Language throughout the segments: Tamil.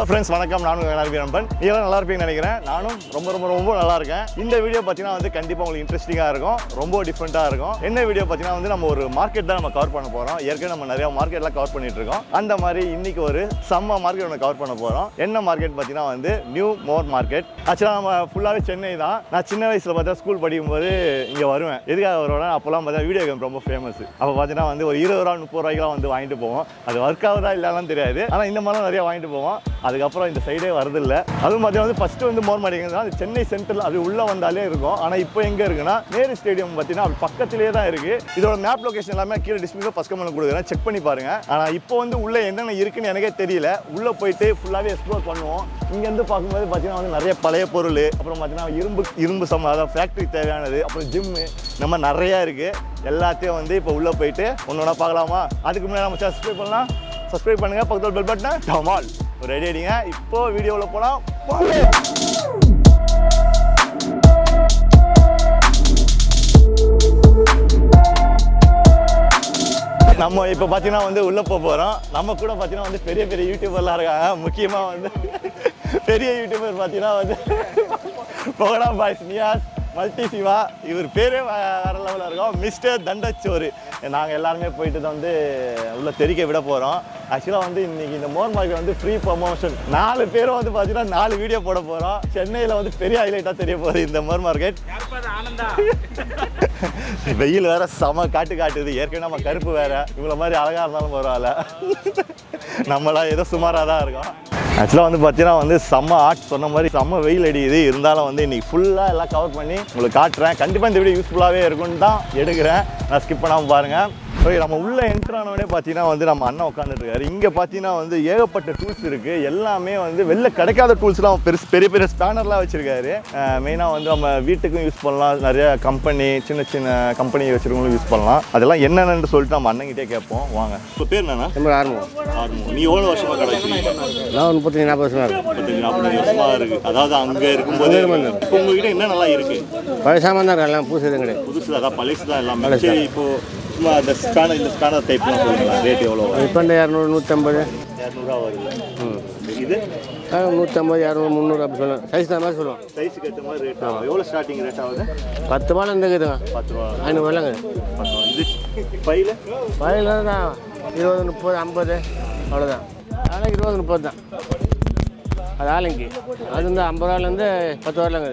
ஃப்ரெண்ட்ஸ் வணக்கம் நானும் வேளாண் நண்பன் நீங்களும் நல்லா இருப்பீங்கன்னு நினைக்கிறேன் நானும் ரொம்ப ரொம்ப ரொம்ப நல்லா இருக்கேன் இந்த வீடியோ பார்த்தீங்கன்னா வந்து கண்டிப்பாக உங்களுக்கு இன்ட்ரெஸ்டிங்காக இருக்கும் ரொம்ப டிஃப்ரெண்ட்டாக இருக்கும் என்ன வீடியோ பார்த்தீங்கன்னா வந்து நம்ம ஒரு மார்க்கெட் தான் நம்ம கவர் பண்ண போகிறோம் ஏற்கனவே நம்ம நிறைய மார்க்கெட்லாம் கவர் பண்ணிட்டு இருக்கோம் அந்த மாதிரி இன்னைக்கு ஒரு செம்ம மார்க்கெட் ஒன்று கவர் பண்ண போகிறோம் என்ன மார்க்கெட் பார்த்தீங்கன்னா வந்து நியூ மோர் மார்க்கெட் ஆக்சுவலாக நம்ம ஃபுல்லாகவே சென்னை தான் நான் சின்ன வயசில் பார்த்தா ஸ்கூல் படிக்கும்போது இங்கே வருவேன் எதுக்காக வருவேன் அப்போல்லாம் பார்த்தா வீடியோ கேம் ரொம்ப ஃபேமஸ் அப்போ பார்த்தீங்கன்னா வந்து ஒரு இருபது ரூபா முப்பது ரூபாய்க்குலாம் வந்து வாங்கிட்டு போவோம் அது ஒர்க் ஆகுதா இல்லைன்னு தெரியாது ஆனால் இந்த மாதிரிலாம் நிறைய வாங்கிட்டு போவோம் அதுக்கப்புறம் இந்த சைடே வரதில்லை அதுவும் பார்த்தீங்கன்னா வந்து ஃபஸ்ட்டு வந்து மோர் மார்க்கெட் தான் அது சென்னை சென்ட்ரல் அது உள்ளே வந்தாலே இருக்கும் ஆனால் இப்போ எங்கே இருக்குன்னா நேரு ஸ்டேடியம் பார்த்தீங்கன்னா அது பக்கத்திலே தான் இருக்குது இதோட மேப் லொகேஷன் எல்லாமே கீழே டிஸ்பிளே ஃபஸ்ட் கமெண்ட் கொடுக்குறேன் செக் பண்ணி பாருங்க ஆனால் இப்போ வந்து உள்ளே என்னென்ன இருக்குன்னு எனக்கே தெரியல உள்ளே போயிட்டு ஃபுல்லாகவே எக்ஸ்ப்ளோர் பண்ணுவோம் இங்கேருந்து பார்க்கும்போது பார்த்தீங்கன்னா வந்து நிறைய பழைய பொருள் அப்புறம் பார்த்தீங்கன்னா இரும்பு இரும்பு சம்ம அதாவது ஃபேக்ட்ரி தேவையானது அப்புறம் ஜிம்மு நம்ம நிறையா இருக்குது எல்லாத்தையும் வந்து இப்போ உள்ளே போயிட்டு ஒன்று ஒன்றா பார்க்கலாமா அதுக்கு முன்னாடி நம்ம சப்ஸ்கிரைப் பண்ணலாம் சப்ஸ்கிரைப் பண்ணுங்கள் பக்கத்தில் பெல் பட்டனை டமால் ரெடி ஆயிடுங்க இப்போ வீடியோவில் போகலாம் வாங்க நம்ம இப்போ பார்த்தீங்கன்னா வந்து உள்ளே போக போகிறோம் நம்ம கூட பார்த்தீங்கன்னா வந்து பெரிய பெரிய யூடியூபர்லாம் இருக்காங்க முக்கியமாக வந்து பெரிய யூடியூபர் பார்த்தீங்கன்னா வந்து போகடா பாய்ஸ் நியாஸ் மல்டி சிவா இவர் பேரே வே- வேற லெவலில் இருக்கும் மிஸ்டர் தண்டச்சோறு நாங்கள் எல்லாருமே போயிட்டு தான் வந்து உள்ள தெரிக்க விட போகிறோம் ஆக்சுவலாக வந்து இன்னைக்கு இந்த மோர் மார்க்கெட் வந்து ஃப்ரீ ப்ரமோஷன் நாலு பேரும் வந்து பார்த்தீங்கன்னா நாலு வீடியோ போட போகிறோம் சென்னையில் வந்து பெரிய ஹைலைட்டாக தெரிய போகுது இந்த மோர் மார்க்கெட் வெயில் வேற செம காட்டு காட்டுது ஏற்கனவே நம்ம கருப்பு வேற இவங்கள மாதிரி அழகா இருந்தாலும் பரவாயில்ல நம்மளாம் ஏதோ சுமாராக தான் இருக்கோம் ஆக்சுவலாக வந்து பார்த்தீங்கன்னா வந்து செம்ம ஆர்ட் சொன்ன மாதிரி செம்ம வெயில் அடிக்குது இருந்தாலும் வந்து இன்னைக்கு ஃபுல்லாக எல்லாம் கவர் பண்ணி உங்களுக்கு காட்டுறேன் கண்டிப்பாக இந்த வீடியோ யூஸ்ஃபுல்லாகவே இருக்கும்னு தான் எடுக்கிறேன் நான் ஸ்கிப் பண்ணாமல் பாருங்கள் ஓகே நம்ம உள்ள என்ட்ரு ஆனவனே பார்த்தீங்கன்னா வந்து நம்ம அண்ணன் உட்காந்துட்டு இருக்காரு இங்கே பார்த்தீங்கன்னா வந்து ஏகப்பட்ட டூல்ஸ் இருக்கு எல்லாமே வந்து வெளில கிடைக்காத டூல்ஸ்லாம் பெருசு பெரிய பெரிய ஸ்பேனர்லாம் வச்சிருக்காரு மெயினாக வந்து நம்ம வீட்டுக்கும் யூஸ் பண்ணலாம் நிறைய கம்பெனி சின்ன சின்ன கம்பெனி வச்சிருக்கவங்களும் யூஸ் பண்ணலாம் அதெல்லாம் என்னென்னு சொல்லிட்டு நம்ம அண்ணன்கிட்டே கேட்போம் வாங்க இப்போ பேர் என்னண்ணா நம்ம ஆரம்பம் ஆர்மோ நீ எவ்வளோ வருஷமா கடை வச்சிருக்கீங்க நான் முப்பத்தஞ்சு நாற்பது வருஷமா இருக்கும் முப்பத்தஞ்சு நாற்பது வருஷமா இருக்கு அதாவது அங்கே இருக்கும்போது இப்போ உங்ககிட்ட என்ன நல்லா இருக்கு பழைய சாமான் தான் இருக்கு, எல்லாம் புதுசு எதுவும் கிடையாது புதுசு அதான் பழசு தான் எல்லாமே பழசு சரி இப்போ சும்மா இந்த ஸ்கேனர் இந்த ஸ்கேனர் டைப்லாம் சொல்லுங்களா ரேட் எவ்வளோ இப்போ இந்த இரநூறு நூற்றம்பது இரநூறுவா வருது ம் இது நூற்றம்பது இரநூறு முந்நூறு அப்படி சொல்லுவோம் சைஸ் தான் மாதிரி சொல்லுவோம் சைஸுக்கு ஏற்ற மாதிரி ரேட் ஆகும் எவ்வளோ ஸ்டார்டிங் ரேட் ஆகுது பத்து பாலம் இருந்துக்குதுங்க பத்து ரூபா ஐநூறு இல்லைங்க பத்து ரூபா இது ஃபைவ்ல பழையில தான் இருபது முப்பது ஐம்பது அவ்வளோதான் ஆனால் இருபது முப்பது தான் அது ஆளுங்கி அது வந்து ஐம்பது ரூபாலேருந்து பத்து ரூபாலேங்குது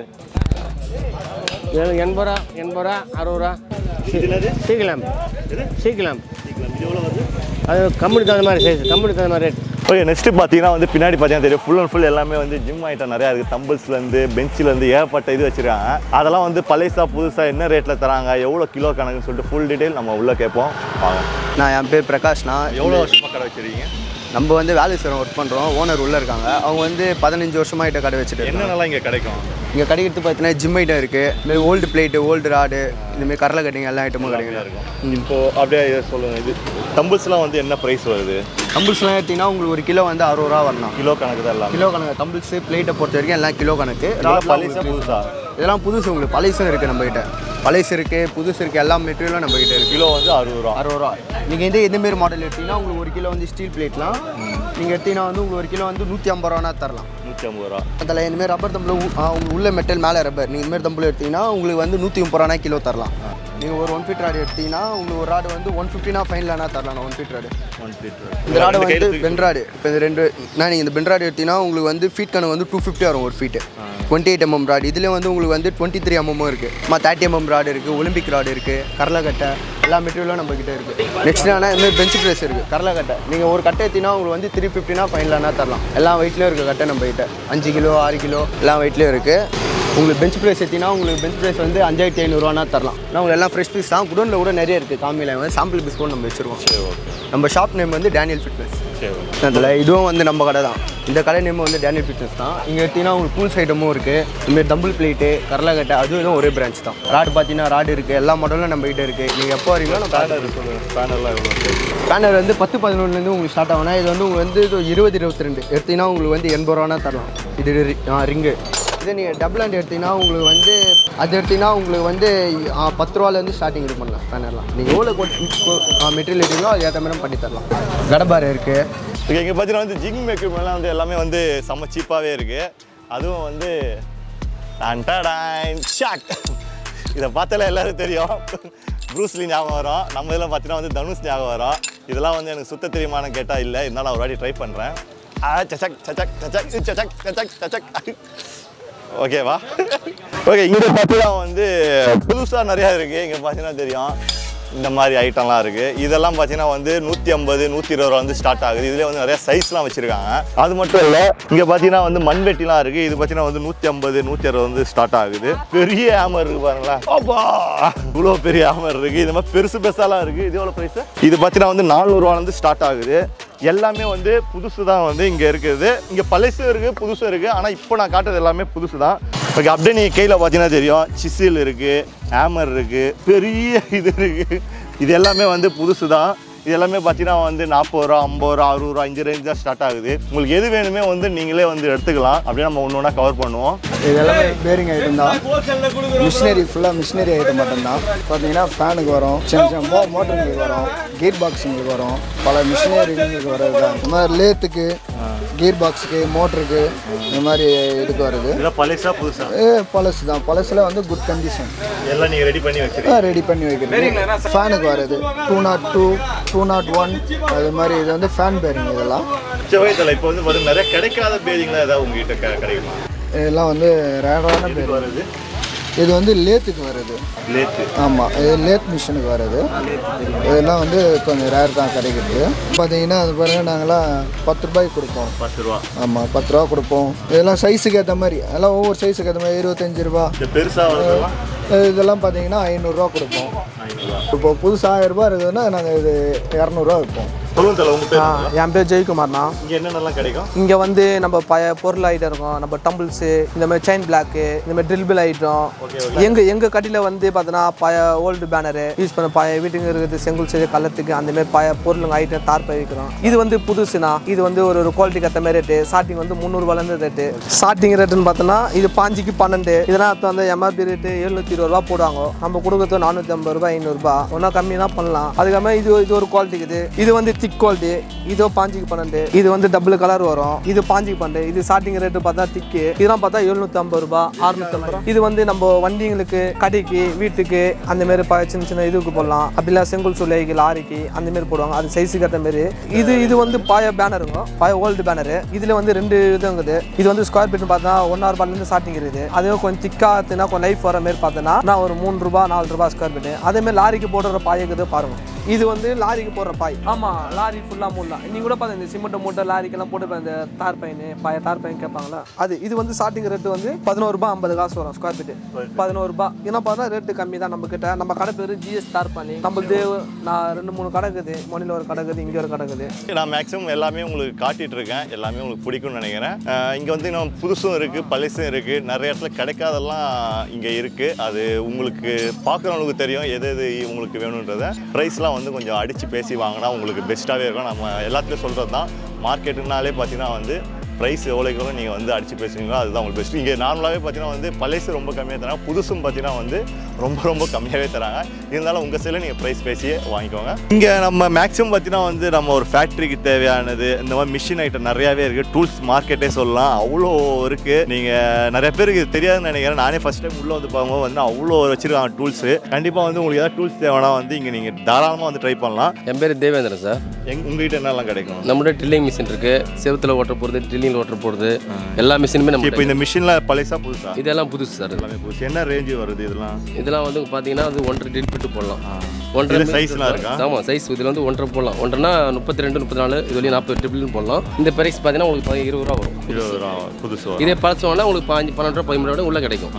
இது எண்பது ரூபா எண்பது ரூபா அறுபது ரூபா இது என்னது சீக்கிரம் சீக்கிரம் சீக்கிரம் இது எவ்வளோ வருது அது கம்பெனிக்கு தகுந்த மாதிரி சைஸ் கம்பெனிக்கு தகுந்த மாதிரி ரேட் ஓகே நெக்ஸ்ட் பார்த்தீங்கன்னா வந்து பின்னாடி பார்த்தீங்கன்னா தெரியும் ஃபுல் அண்ட் ஃபுல் எல்லாமே வந்து ஜிம் ஐட்டம் நிறையா இருக்குது தம்பிள்ஸ்லேருந்து பெஞ்சிலேருந்து ஏகப்பட்ட இது வச்சிருக்காங்க அதெல்லாம் வந்து பழைசா புதுசாக என்ன ரேட்டில் தராங்க எவ்வளோ கிலோ கணக்குன்னு சொல்லிட்டு ஃபுல் டீட்டெயில் நம்ம உள்ளே கேட்போம் வாங்க நான் என் பேர் பிரகாஷ்னா எவ்வளோ வருஷமாக கடை வச்சிருக்கீங்க நம்ம வந்து வேலைஸ்வரம் ஒர்க் பண்ணுறோம் ஓனர் உள்ளே இருக்காங்க அவங்க வந்து பதினஞ்சு வருஷமாயிட்ட கடை வச்சுட்டு இருக்காங்க என்னென்னலாம் இங்கே கிடைக்கும் இங்கே கிடைக்கிறது பார்த்தீங்கன்னா ஜிம் ஐட்டம் இருக்குது இதுமாரி ஓல்டு பிளேட்டு ஓல்டு ராடு இந்தமாரி கடலை கட்டிங் எல்லா ஐட்டமும் கிடைக்கும் இருக்கும் இப்போ அப்படியே இதை சொல்லுங்க இது தம்பிள்ஸ்லாம் வந்து என்ன ப்ரைஸ் வருது தம்பிள்ஸ்லாம் எடுத்தீங்கன்னா உங்களுக்கு ஒரு கிலோ வந்து அறுபது ரூபா வரலாம் கிலோ கணக்கு தான் எல்லாமே கிலோ கணக்கு தம்பிள்ஸ் பிளேட்டை பொறுத்த வரைக்கும் எல்லாம் கிலோ கணக்கு இதெல்லாம் ராட்லாம் பழைசா உங்களுக்கு புதுசா இதெல்லாம் புதுசு உங்களுக்கு பழைசும் இருக்குது நம்மகிட்ட பழைசு இருக்குது புதுசு இருக்குது எல்லா மெட்டீரியலும் நம்மகிட்ட இருக்குது கிலோ வந்து அறுபது ரூபா அறுபது ரூபா நீங்கள் வந்து எந்தமாரி மாடல் எடுத்தீங்கன்னா உங்களுக்கு ஒரு கிலோ வந்து ஸ்டீல் பிளேட்லாம் நீங்கள் எடுத்தீங்கன்னா வந்து உங்களுக்கு ஒரு கிலோ வந்து நூற்றி ஐம்பது ரூபானா தரலாம் நூற்றி ஐம்பது ரூபா அதில் இந்தமாரி ரப்பர் தம்பில் உங்களுக்கு உள்ள மெட்டல் மேலே ரப்பர் நீங்கள் இந்தமாரி தம்பில் எடுத்தீங்கன்னா உங்களுக்கு வந்து நூற்றி முப்பது ரூபா கிலோ தரலாம் நீங்கள் ஒரு ஒன் ஃபீட் ராடு எடுத்தீங்கன்னா உங்களுக்கு ஒரு ராடு வந்து ஒன் ஃபிஃப்டினா ஃபைன்லானா தரலாம் one feet rod one litre இந்த ராடு வந்து பென்ராடு இப்போ இந்த ரெண்டு நான் நீங்கள் இந்த பென்ராடு எடுத்தீங்கன்னா உங்களுக்கு வந்து ஃபீட் கணக்கு வந்து டூ ஃபிஃப்டி வரும் ஒரு feet twenty eight mm rod இதில் வந்து உங்களுக்கு வந்து டுவெண்ட்டி த்ரீ எம்எம்மும் இருக்குது அம்மா தேர்ட்டி எம்எம் ராடு இருக்குது ஒலிம்பிக் ராடு இருக்குது கரலக்கட்டை எல்லா மெட்டீரியலும் நம்ம கிட்ட இருக்குது நெக்ஸ்ட் ஆனால் இந்த மாதிரி பெஞ்ச் ப்ரெஸ் இருக்குது கரலக்கட்டை நீங்கள் ஒரு கட்டை எடுத்தீங்கன்னா உங்களுக்கு வந்து த்ரீ ஃபிஃப்டினா ஃபைன்லானா தரலாம் எல்லா வெயிட்லேயும் இருக்குது கட்டை நம்ம கிட்ட அஞ்சு கிலோ ஆறு கிலோ எல்லா வெயிட்லேயும் இருக்குது உங்களுக்கு பெஞ்ச் ப்ரைஸ் எடுத்தீங்கன்னா உங்களுக்கு பெஞ்ச் ப்ரைஸ் வந்து அஞ்சாயிரத்தி ஐநூறுரூவானா தரலாம் நான் உங்களுக்கு எல்லாம் ஃப்ரெஷ் பீஸ் தான் குடோனில் கூட நிறைய இருக்குது காமியில் வந்து சாம்பிள் பீஸ் கூட நம்ம வச்சுருக்கோம் நம்ம ஷாப் நேம் வந்து டேனியல் ஃபிட்னஸ் சரி ஓகே அதில் இதுவும் வந்து நம்ம கடை தான் இந்த கடை நேம் வந்து டேனியல் ஃபிட்னஸ் தான் இங்கே எடுத்தீங்கன்னா உங்களுக்கு பூல்ஸ் ஐட்டமும் இருக்குது இதுமாரி டம்பிள் பிளேட்டு கரலக்கட்டை அதுவும் இதுவும் ஒரே பிரான்ச் தான் ராடு பார்த்தீங்கன்னா ராடு இருக்குது எல்லா மாடலும் நம்ம கிட்ட இருக்குது நீங்கள் எப்போ வரீங்களோ நம்ம ஸ்பேனர் சொல்லுங்கள் ஸ்பேனர்லாம் எவ்வளோ பேனர் வந்து பத்து பதினொன்றுலேருந்து உங்களுக்கு ஸ்டார்ட் ஆகும்னா இது வந்து உங்களுக்கு வந்து இது இருபது இருபத்தி ரெண்டு எடுத்தீங்கன்னா உங்களுக்கு வந்து எண்பது ரூபானா தரலாம் இது ரிங்கு இதே நீங்கள் டபுள் ஹேண்ட் எடுத்தீங்கன்னா உங்களுக்கு வந்து அது எடுத்தீங்கன்னா உங்களுக்கு வந்து ஆ, பத்து ரூபாலேருந்து ஸ்டார்டிங் இது பண்ணலாம் பேனர்லாம் நீங்கள் எவ்வளோ மெட்டீரியல் எடுத்தீங்களோ அது ஏற்ற மாதிரி பண்ணி தரலாம் கடபார் இருக்குது ஓகே இங்கே பார்த்தீங்கன்னா வந்து ஜிங் எக்யூப்மெண்ட்லாம் வந்து எல்லாமே வந்து செம்ம சீப்பாகவே இருக்குது அதுவும் வந்து டன்டடான் ஷாக் இதை பார்த்தாலே எல்லாரும் தெரியும் ப்ரூஸ்லி ஞாபகம் வரும் நம்ம இதில் பார்த்தீங்கன்னா வந்து தனுஷ் ஞாபகம் வரும் இதெல்லாம் வந்து எனக்கு சுத்த தெரியுமான்னு கேட்டால் இல்லை இருந்தாலும் ஒரு வாட்டி ட்ரை பண்ணுறேன் ஆ சச்சக் சச்சக் சச்சக் சச்சக் சச்சக் சச்சக் ஓகேவா ஓகே இங்கே பார்த்தீங்கன்னா வந்து புதுசாக நிறையா இருக்குது இங்கே பார்த்தீங்கன்னா தெரியும் இந்த மாதிரி ஐட்டம்லாம் இருக்குது இதெல்லாம் பார்த்தீங்கன்னா வந்து நூற்றி ஐம்பது நூற்றி இருபது ரூபா வந்து ஸ்டார்ட் ஆகுது இதுலேயே வந்து நிறைய சைஸ்லாம் வச்சுருக்காங்க அது மட்டும் இல்லை இங்கே பார்த்தீங்கன்னா வந்து மண்வெட்டிலாம் இருக்குது இது பார்த்தீங்கன்னா வந்து நூற்றி ஐம்பது நூற்றி அறுபது வந்து ஸ்டார்ட் ஆகுது பெரிய ஹேமர் இருக்குது பாருங்களேன் அப்பா இவ்வளோ பெரிய ஹேமர் இருக்குது இது மாதிரி பெருசு பெருசாலாம் இருக்குது இது எவ்வளோ ப்ரைஸ் இது பார்த்தீங்கன்னா வந்து நானூறுரூவாலேருந்து ஸ்டார்ட் ஆகுது எல்லாமே வந்து புதுசு தான் வந்து இங்கே இருக்குது இங்கே பழசும் இருக்குது புதுசும் இருக்குது ஆனால் இப்போ நான் காட்டுறது எல்லாமே புதுசு தான் ஓகே அப்படியே நீங்கள் கையில் பார்த்தீங்கன்னா தெரியும் சிசில் இருக்குது ஹேமர் இருக்குது பெரிய இது இருக்குது இது எல்லாமே வந்து புதுசு தான் இது எல்லாமே பார்த்தீங்கன்னா வந்து நாற்பது ரூபா ஐம்பது ரூபா அறுபது ரூபா இந்த ரேஞ்ச் தான் ஸ்டார்ட் ஆகுது உங்களுக்கு எது வேணுமே வந்து நீங்களே வந்து எடுத்துக்கலாம் அப்படியே நம்ம ஒன்று ஒன்றா கவர் பண்ணுவோம் இது எல்லாமே பேரிங் ஐட்டம் தான் மிஷினரி ஃபுல்லாக மிஷினரி ஐட்டம் மட்டும்தான் பார்த்தீங்கன்னா ஃபேனுக்கு வரும் சின்ன சின்ன மோ மோட்டருங்களுக்கு வரும் கீர் பாக்ஸுங்களுக்கு வரும் பல மிஷினரிங்களுக்கு வர்றது தான் இந்த மாதிரி லேத்துக்கு கீர் பாக்ஸுக்கு மோட்டருக்கு இந்த மாதிரி இதுக்கு வருது இதெல்லாம் பழசா புதுசா ஏ பழசு தான் பழசுல வந்து குட் கண்டிஷன் எல்லாம் நீங்கள் ரெடி பண்ணி வச்சிருக்கீங்க ரெடி பண்ணி வைக்கிறது ஃபேனுக்கு வருது two nought two two nought one அது மாதிரி இது வந்து ஃபேன் பேரிங் இதெல்லாம் செவ்வாய்த்தலை இப்போ வந்து பார்த்தீங்கன்னா நிறைய கிடைக்காத பேதிங்லாம் ஏதாவது உங்ககிட்ட க- கிடைக்குமா இதெல்லாம் வந்து ரேரான இது பேர் வருது இது வந்து லேத்துக்கு வருது லேத்து ஆமாம் இது லேத் மிஷினுக்கு வருது இதெல்லாம் வந்து கொஞ்சம் ரேர் தான் கிடைக்கிறது பார்த்தீங்கன்னா அது பாருங்க நாங்களாம் பத்து ரூபாய்க்கு கொடுப்போம் பத்து ரூபா ஆமாம் பத்து ரூபா கொடுப்போம் இதெல்லாம் சைஸுக்கு ஏற்ற மாதிரி அதெல்லாம் ஒவ்வொரு சைஸுக்கு ஏற்ற மாதிரி இருபத்தஞ்சி ரூபா இந்த பெருசாக வரதெல்லாம் இதெல்லாம் பார்த்தீங்கன்னா ஐநூறுரூவா கொடுப்போம் ஐநூறுரூவா இப்போ புதுசு ஆயிரம் ரூபாய் இருக்குதுன்னா நாங்கள் இது இரநூறுவா விற்போம் சொல்லுங்க தலை உங்கள் பேர் என் பேர் ஜெயக்குமார்ண்ணா இங்கே என்னென்னலாம் கிடைக்கும் இங்கே வந்து நம்ம பழைய பொருள் ஐட்டம் இருக்கும் நம்ம டம்பிள்ஸு இந்த மாதிரி செயின் பிளாக்கு இந்த மாதிரி ட்ரில் பில் ஐட்டம் எங்க எங்க கட்டில வந்து பார்த்தோன்னா பழைய ஓல்டு பேனரு யூஸ் பண்ண பழைய வீட்டுக்கு இருக்கிறது செங்கல் சரி கலத்துக்கு அந்த மாதிரி பழைய பொருளுங்க ஐட்டம் தார்ப்பை வைக்கிறோம் இது வந்து புதுசுண்ணா இது வந்து ஒரு ஒரு குவாலிட்டிக்கு ஏற்ற மாதிரி ரேட்டு ஸ்டார்டிங் வந்து முந்நூறுபாலேருந்து ரேட்டு ஸ்டார்டிங் ரேட்டுன்னு பார்த்தோன்னா இது பாஞ்சுக்கு பன்னெண்டு இதெல்லாம் அடுத்து வந்து எம்ஆர்பி ரேட்டு எழுநூற்றி இருபது ரூபா போடுவாங்க நம்ம கொடுக்குறது நானூற்றி ஐம்பது ரூபாய் ஐநூறுரூபா ஒன்றா கம்மி தான் பண்ணலாம் அதுக்கப்புறமா இது இது ஒரு குவாலிட்டி இருக்குது இது வந்து திக் குவாலிட்டி இதோ பாஞ்சுக்கு பன்னெண்டு இது வந்து டபுள் கலர் வரும் இது பாஞ்சுக்கு பன்னெண்டு இது ஸ்டார்டிங் ரேட்டு பார்த்தா திக்கு இதெல்லாம் பார்த்தா எழுநூற்றி ஐம்பது ரூபா அறுநூத்தி ஐம்பது ரூபா இது வந்து நம்ம வண்டிங்களுக்கு கடைக்கு வீட்டுக்கு அந்த மாதிரி ப- சின்ன சின்ன இதுக்கு போடலாம் அப்படி இல்லை செங்கல் சூளைக்கு லாரிக்கு அந்த மாதிரி போடுவாங்க அது சைஸுக்கு ஏற்ற மாதிரி இது இது வந்து பாய பேனருங்க பாய ஓல்டு பேனரு இதில் வந்து ரெண்டு இது இருக்குது இது வந்து ஸ்கொயர் ஃபீட்னு பார்த்தா ஒன்றா ரூபாயிலேருந்து ஸ்டார்டிங் இருக்குது அதே கொஞ்சம் திக்காத்துனா கொஞ்சம் லைஃப் வர மாதிரி பார்த்தோன்னா நான் ஒரு மூணு ரூபா நாலு ரூபா ஸ்கொயர் ஃபீட்டு அதே மாதிரி லாரிக்கு போடுற பாய் இருக்குது பாருங்க இது வந்து லாரிக்கு போடுற பாய் ஆமாம் லாரி ஃபுல்லாக மூடலாம் நீ கூட பார்த்து இந்த சிமெண்ட் மூட்டை லாரிக்கெல்லாம் போட்டு இப்ப இந்த தார் பையன் பாய தார் பையன் கேட்பாங்களா அது இது வந்து ஸ்டார்டிங் ரேட்டு வந்து பதினோரு ரூபாய் ஐம்பது காசு வரும் ஸ்கொயர் ஃபீட்டு பதினோரு ரூபாய் என்ன பார்த்தா ரேட்டு கம்மி தான் நம்ம கிட்ட நம்ம கடை பேர் ஜிஎஸ் தார் பண்ணி நம்மளுக்கு நான் ரெண்டு மூணு கடை இருக்குது மொழியில் ஒரு கடை இருக்குது இங்கே ஒரு கடை இருக்குது நான் மேக்ஸிமம் எல்லாமே உங்களுக்கு காட்டிட்டு இருக்கேன் எல்லாமே உங்களுக்கு பிடிக்கும்னு நினைக்கிறேன் இங்கே வந்து இன்னும் புதுசும் இருக்குது பழசும் இருக்குது நிறைய இடத்துல கிடைக்காதெல்லாம் இங்கே இருக்குது அது உங்களுக்கு பார்க்குறவங்களுக்கு தெரியும் எது எது உங்களுக்கு வேணுன்றத ப்ரைஸ்லாம் வந்து கொஞ்சம் அடித்து பேசி வாங்கினா உங்களுக்கு பெஸ்ட்டாகவே இருக்கும் நம்ம எல்லாத்துலேயும் சொல்கிறது தான் மார்க்கெட்டுனாலே பார்த்தீங்கன்னா வந்து ப்ரைஸ் எவ்வளோக்கு எவ்வளோ நீங்கள் வந்து அடித்து பேசுவீங்களோ அதுதான் உங்களுக்கு பெஸ்ட் இங்கே நார்மலாகவே பார்த்தீங்கன்னா வந்து பழசு ரொம்ப கம்மியாக தராங்க புதுசும் பார்த்தீங்கன்னா வந்து ரொம்ப ரொம்ப கம்மியாகவே தராங்க இருந்தாலும் உங்கள் சைடில் நீங்கள் ப்ரைஸ் பேசியே வாங்கிக்கோங்க இங்கே நம்ம மேக்ஸிமம் பார்த்தீங்கன்னா வந்து நம்ம ஒரு ஃபேக்ட்ரிக்கு தேவையானது இந்த மாதிரி மிஷின் ஐட்டம் நிறையாவே இருக்குது டூல்ஸ் மார்க்கெட்டே சொல்லலாம் அவ்வளோ இருக்குது நீங்கள் நிறைய பேருக்கு இது தெரியாதுன்னு நினைக்கிறேன் நானே ஃபஸ்ட் டைம் உள்ளே வந்து பார்க்கும்போது வந்து அவ்வளோ வச்சுருக்காங்க டூல்ஸு கண்டிப்பாக வந்து உங்களுக்கு ஏதாவது டூல்ஸ் தேவைன்னா வந்து இங்கே நீங்கள் தாராளமாக வந்து ட்ரை பண்ணலாம் என் பேர் தேவேந்திரன் சார் எங் உங்ககிட்ட என்னெல்லாம் கிடைக்கும் நம்மகிட்ட ட்ரில்லிங் மிஷின் இருக்கு செவுத்துல ஓட்ட போகிறது ட்ரில்லிங்கில் ஓட்ட போகிறது எல்லா மிஷினுமே நம்ம இப்போ இந்த மிஷினில் பழசா புதுசா இதெல்லாம் புதுசு சார் இது. எல்லாமே புதுசு என்ன ரேஞ்சு வருது இதெல்லாம் இதெல்லாம் வந்து பார்த்தீங்கன்னா அது ஒன்றரை ட்ரில் பிட்டு போடலாம் ஒன்றரை இதுல meter size எல்லாம் இருக்கா? ஆமாம் சைஸ் இதில் வந்து ஒன்றரை போடலாம் ஒன்றரைனா முப்பத்தி ரெண்டு முப்பத்தி நாலு இது வரையும் நாற்பது ட்ரிபிள்னு போடலாம் இந்த பிரைஸ் பார்த்தீங்கன்னா உங்களுக்கு பதி- இருபது ரூபா வரும் இருபது ரூபா புதுசு வரும் இதே பழசம்னா உங்களுக்கு பாஞ்சு பன்னெண்டு ரூபா பதிமூணு ரூபா உள்ள கிடைக்கும்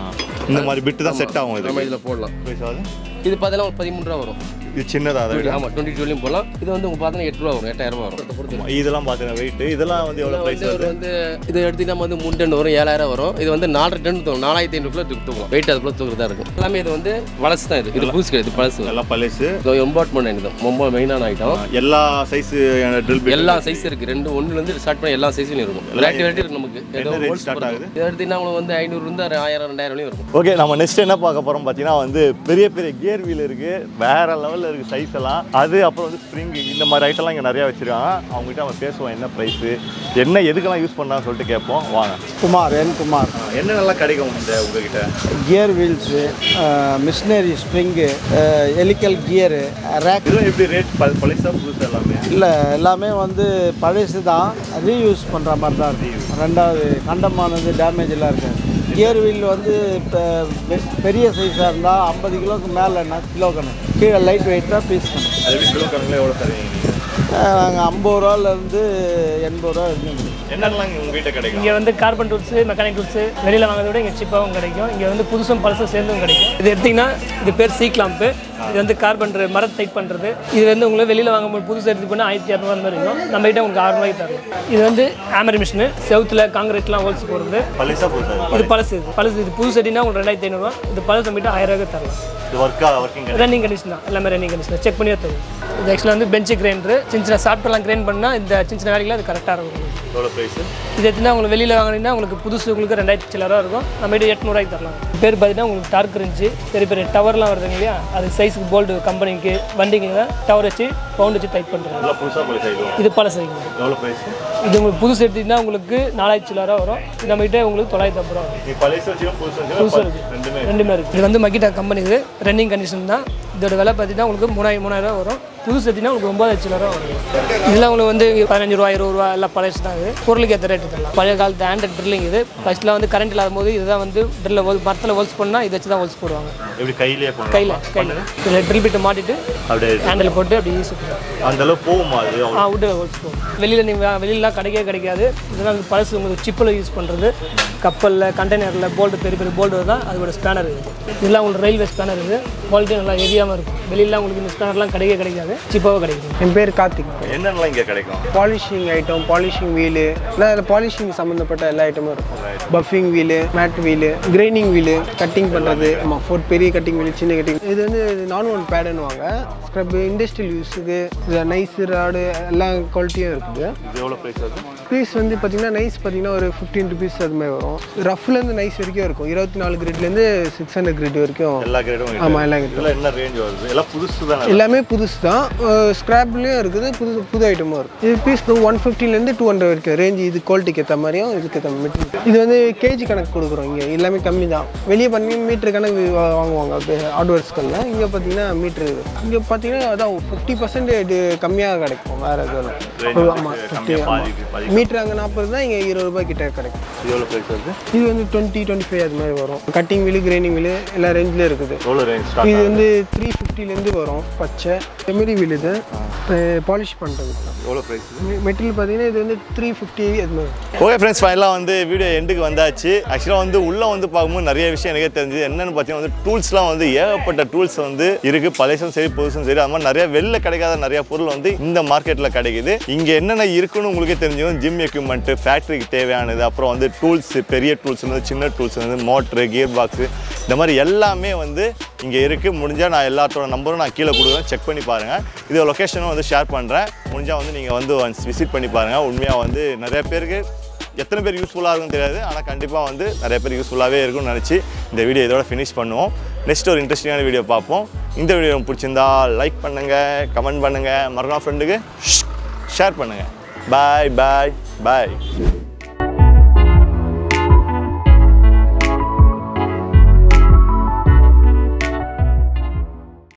இந்த மாதிரி பிட்டு தான் செட் ஆகும் இது நம்ம இதில் போடலாம் ப்ரைஸ் ஆகுது இது பார்த்தீங்கன்னா ஒரு பதிமூணு ரூபா வரும் இது சின்னதாக அதை விட ஆமாம் டுவெண்ட்டி டூலையும் போடலாம் இது வந்து உங்களுக்கு பார்த்தீங்கன்னா எட்டு ரூபா வரும் எட்டாயிரம் ரூபா வரும் பொறுத்து இதெல்லாம் பார்த்தீங்கன்னா வெயிட் இதெல்லாம் வந்து எவ்வளோ ப்ரைஸ் வந்து ஒரு வருது வந்து இது எடுத்து நம்ம வந்து மூணு டன் வரும் ஏழாயிரம் வரும் இது வந்து நாலரை டன் தூக்கும் நாலாயிரத்தி ஐநூறுக்குள்ள தூக்கலாம் வெயிட் அதுக்குள்ள தூக்குறதா இருக்கும் எல்லாமே இது வந்து வளசு தான் இது இது புதுசு கிடையாது இது பழசு எல்லாம் பழசு இம்பார்ட்மெண்ட் இது ரொம்ப மெயினான ஐட்டம் எல்லா சைஸு ட்ரில் பிட் எல்லா சைஸ் இருக்கு ரெண்டு ஒன்றுலேருந்து ஸ்டார்ட் பண்ணி எல்லா சைஸ்லையும் இருக்கும் வெரைட்டி வெரைட்டி இருக்கு நமக்கு ஏதோ என்ன rate holes start பொறுத்து. ஆகுது? இது எடுத்தீங்கன்னா உங்களுக்கு வந்து ஐநூறுலேருந்து ஆயிரம் ரெண்டாயிரம் வரையும் இருக்கும் ஓகே நம்ம நெக்ஸ்ட் என்ன பார்க்க போறோம் பார்த்தீங்கன்னா வந்து பெரிய பெரிய கியர் வீல் இருக்கு வேற லெவலில் இருக்கு சைஸ் எல்லாம் அது அப்புறம் வந்து ஸ்ப்ரிங் இந்த மாதிரி ஐட்டம்லாம் இங்கே நிறைய வச்சிருக்காங்க அவங்ககிட்ட நம்ம பேசுவோம் என்ன ப்ரைஸ் என்ன எதுக்கெல்லாம் யூஸ் பண்ணான்னு சொல்லிட்டு கேட்போம் வாங்க குமார் என் குமார் என்னென்னலாம் கிடைக்கும் இந்த உங்ககிட்ட gear wheels machinery spring helical gear rack இதெல்லாம் எப்படி ரேட் பழைசா புதுசு எல்லாமே இல்லை எல்லாமே வந்து பழசு தான் ரீயூஸ் பண்ணுற மாதிரி தான் இருக்கு ரெண்டாவது கண்டமானது டேமேஜ் எல்லாம் இருக்காது கியர் வீல் வந்து இப்போ பெரிய சைஸாக இருந்தால் ஐம்பது கிலோக்கு மேலேன்னா கிலோ கணக்கு கீழே லைட் வெயிட்டாக பீஸ் கணக்கு அது எப்படி கிலோ கணக்கில் எவ்வளோ தருவீங்க நீங்க? நாங்கள் ஐம்பது ரூபாலேருந்து எண்பது ரூபா வரைக்கும் என்னென்னலாம் உங்ககிட்ட கிடைக்கும் இங்கே வந்து கார்பன் டூல்ஸு மெக்கானிக் டூல்ஸு வெளியில் வாங்குறத விட இங்கே சீப்பாகவும் கிடைக்கும் இங்கே வந்து புதுசும் பழசும் சேர்ந்தும் கிடைக்கும் இது எடுத்திங்கன்னா இது பேர் சீ கிளாம்பு இது வந்து கார்பன் மரத்தை டைட் பண்ணுறது இது வந்து உங்களுக்கு வெளியில் வாங்கும்போது புதுசு எடுத்து பண்ணால் ஆயிரத்தி இரநூறுவா அந்த மாதிரி இருக்கும் நம்ம கிட்ட உங்களுக்கு ஆறு ரூபாய்க்கு தரலாம் இது வந்து ஹேமர் மிஷினு செவுத்தில் காங்கிரீட்லாம் ஹோல்ஸ் போடுறது பழைசா புதுசா இது பழசு இது பழசு இது புதுசு எடுத்திங்கன்னா உங்களுக்கு ரெண்டாயிரத்தி ஐநூறுரூவா இது பழசு நம்ம கிட்ட ஆயிரம் ரூபாய்க்கு தரலாம் இது ஒர்க்கா ஒர்க்கிங் ரன்னிங் கண்டிஷன் தான் எல்லாமே ரன்னிங் கண்டிஷன் செக் பண்ணி தரும் இது ஆக்சுவலாக வந்து பெஞ்சு கிரைண்டர் சின்ன சின்ன சாஃப்ட்வேர்லாம் கிரைண்ட் பண்ணால் இந்த சின்ன சின்ன வேலைகள் அது கரெக்டாக இருக்கும் எவ்வளோ ப்ரைஸ் இது எடுத்துனா உங்களுக்கு வெளியில் வாங்கினீங்கன்னா உங்களுக்கு புதுசு உங்களுக்கு ரெண்டாயிரத்தி சில்லரா இருக்கும் நம்ம கிட்ட எட்நூறுவாய்க்கு தரலாம் பேர் பார்த்தீங்கன்னா உங்களுக்கு டார்க் இருந்துச்சு பெரிய பெரிய டவர்லாம் வருதுங்க இல்லையா அது சைஸுக்கு போல்டு கம்பெனிக்கு வண்டிக்கு டவர் வச்சு பவுண்ட் வச்சு டைப் பண்ணுறாங்க எல்லாம் புதுசாக பழைசா இது இது பழசு எவ்வளோ ப்ரைஸ் இது உங்களுக்கு புதுசு எடுத்தீங்கன்னா உங்களுக்கு நாலாயிரத்தி சில்லரா வரும் இது நம்ம கிட்ட உங்களுக்கு தொள்ளாயிரத்தி ஐம்பது ரூபா வரும் நீ பழைசு வச்சுக்கோ புதுசு புதுசு வச்சுக்கோ இருக்கு ரெண்டுமே ரெண்டுமே இருக்குது இது வந்து மகிட்டா கம்பெனி இது ரன்னிங் கண்டிஷன் தான் இதோட விலை பார்த்தீங்கன்னா உங்களுக்கு மூணாயிரம் மூணாயிரம் ரூபா வரும் புதுசு எடுத்தீங்கன்னா உங்களுக்கு ஒம்பதாயிரம் சில்லரா வரும் இதெல்லாம் உங்களுக்கு வந்து பதினஞ்சு ரூபா இருபது ரூபா எல்லாம் பழைய தான் இது பொருளுக்கு ஏற்ற ரேட்டு தரலாம் பழைய காலத்து ஹேண்டட் ட்ரில்லிங் இது ஃபஸ்ட்டில் வந்து கரண்ட் இல்லாத போது இதுதான் வந்து ட்ரில்ல ஹோல் மரத்தில் ஹோல்ஸ் பண்ணால் இதை வச்சு தான் ஹோல்ஸ் போடுவாங்க எப்படி கையிலேயே போகணும் கையில் கையில் இதில் ட்ரில் பிட்டு மாட்டிட்டு அப்படியே ஹேண்டில் போட்டு அப்படி யூஸ் பண்ணுவாங்க அந்த அளவு போகுமா அது ஆ விட்டு ஹோல்ஸ் போகும் வெளியில் நீங்கள் வெளியிலலாம் கிடைக்கவே கிடைக்காது இதெல்லாம் வந்து பழசு உங்களுக்கு சிப்பில் யூஸ் பண்ணுறது கப்பலில் கண்டெய்னரில் போல்டு பெரிய பெரிய போல்டு தான் அதோட ஸ்பேனர் இருக்குது இதெல்லாம் உங்களுக்கு ரயில்வே ஸ்பேனர் இருக்குது குவாலிட்டி நல்லா ஹெவியாகவும் இருக்கும் வெளியில உங்களுக்கு இந்த ஸ்பேனர்லாம் கிடைக்கவே கிடைக்காது சிப்பாகவும் கிடைக்கும் என் பேர் கார்த்திக் என்னென்னலாம் இங்கே கிடைக்கும் பாலிஷிங் ஐட்டம் பாலிஷிங் வீலு இல்லை அதில் பாலிஷிங் சம்மந்தப்பட்ட எல்லா ஐட்டமும் இருக்கும் buffing wheel mat wheel grinding wheel cutting பண்ணுறது ஆமாம் ஃபோர் பெரிய கட்டிங் வீலு சின்ன கட்டிங் இது வந்து நான் ஒன் பேடுன்னு வாங்க ஸ்க்ரப் இண்டஸ்ட்ரியல் யூஸுக்கு நைஸ் ராடு எல்லா குவாலிட்டியும் இருக்குது இது எவ்வளோ ப்ரைஸ் ஆகுது பீஸ் வந்து பார்த்தீங்கன்னா நைஸ் பார்த்தீங்கன்னா ஒரு ஃபிஃப்டீன் ருபீஸ் அது மாதிரி வரும் ரஃப்லேருந்து நைஸ் வரைக்கும் இருக்கும் இருபத்தி நாலு கிரேட்லேருந்து சிக்ஸ் ஹண்ட்ரட் கிரேட் வரைக்கும் எல்லா கிரேடும் ஆமாம் எல்லா கிரேட் இதெல்லாம் என்ன ரேஞ்ச் வருது எல்லாம் புதுசு தானே எல்லாமே புதுசு தான் ஸ்க்ராப்லேயும் இருக்குது புது புது ஐட்டமும் இருக்குது இது பீஸ் ஒன் ஃபிஃப்டிலேருந்து டூ ஹண்ட்ரட் வரைக்கும் ரேஞ்ச் இது குவாலிட்டிக்கு ஏற்ற மாதிரியும் இதுக்கு ஏற்ற மெட்டீரியல் இது வந்து கேஜி கணக்கு கொடுக்குறோம் இங்கே எல்லாமே கம்மி தான் வெளியே பார்த்தீங்கன்னா மீட்ரு கணக்கு வா- வாங்குவாங்க ஹார்ட்வேர்ஸ்களில் இங்கே பார்த்தீங்கன்னா மீட்ரு இங்கே பார்த்தீங்கன்னா அதான் ஃபிஃப்டி பர்சன்ட் கம்மியாக கிடைக்கும் வேறு எதுவும் ஆமாம் ஃபிஃப்டி பாதி பாதி மீட்ரு அங்கே நாற்பது தான் இங்கே இருபது ரூபாய் கிட்ட கிடைக்கும் இது எவ்வளோ ப்ரைஸ் வருது இது வந்து டுவெண்ட்டி டுவெண்ட்டி ஃபைவ் அது மாதிரி வரும் கட்டிங் வீலு கிரைனிங் வீலு எல்லா ரேஞ்சிலும் இருக்குது எவ்வளோ ரேஞ்ச் ஸ்டார்ட் இது வந்து த்ரீ ஃபிஃப்டிலேருந்து வரும் பச்சை எமரி வீல் இது பாலிஷ் பண்ணுறது எவ்வளோ ப்ரைஸ் மெட்டீரியல் பார்த்தீங்கன்னா இது வந்து த்ரீ ஃபிஃப்டி அது மாதிரி ஓகே ஃப்ரெண்ட்ஸ் ஃபைனலாக வந்து வீடியோ எண்டுக்கு வந்தாச்சு ஆக்சுவலாக வந்து உள்ளே வந்து பார்க்கும்போது நிறைய விஷயம் எனக்கே தெரிஞ்சது என்னென்னு பார்த்தீங்கன்னா வந்து டூல்ஸ்லாம் வந்து ஏகப்பட்ட டூல்ஸ் வந்து இருக்குது பழைசும் சரி புதுசும் சரி அது மாதிரி நிறைய வெளில கிடைக்காத நிறைய பொருள் வந்து இந்த மார்க்கெட்டில் கிடைக்குது இங்கே என்னென்ன இருக்குன்னு உங்களுக்கே தெரிஞ்சுக்கும் ஜிம் எக்யூப்மெண்ட்டு ஃபேக்ட்ரிக்கு தேவையானது அப்புறம் வந்து டூல்ஸ் பெரிய டூல்ஸ் வந்து சின்ன டூல்ஸ் வந்து மோட்ரு கியர் பாக்ஸு இந்த மாதிரி எல்லாமே வந்து இங்கே இருக்குது முடிஞ்சால் நான் எல்லாத்தோட நம்பரும் நான் கீழே கொடுக்குறேன் செக் பண்ணி பாருங்கள் இதோட லொக்கேஷனும் வந்து ஷேர் பண்ணுறேன் முடிஞ்சால் வந்து நீங்கள் வந்து ஒன்ஸ் விசிட் பண்ணி பாருங்கள் உண்மையாக வந்து நிறைய பேருக்கு எத்தனை பேர் யூஸ்ஃபுல்லாக இருக்கும்னு தெரியாது ஆனால் கண்டிப்பாக வந்து நிறைய பேர் யூஸ்ஃபுல்லாகவே இருக்கும்னு நினச்சி இந்த வீடியோ இதோட ஃபினிஷ் பண்ணுவோம் நெக்ஸ்ட் ஒரு இன்ட்ரெஸ்டிங்கான வீடியோ பார்ப்போம் இந்த வீடியோ உங்களுக்கு பிடிச்சிருந்தா லைக் பண்ணுங்கள் கமெண்ட் பண்ணுங்கள் மறுநாள் ஃப்ரெண்டுக்கு ஷேர் பண்ணுங்கள் பாய் பாய் பாய்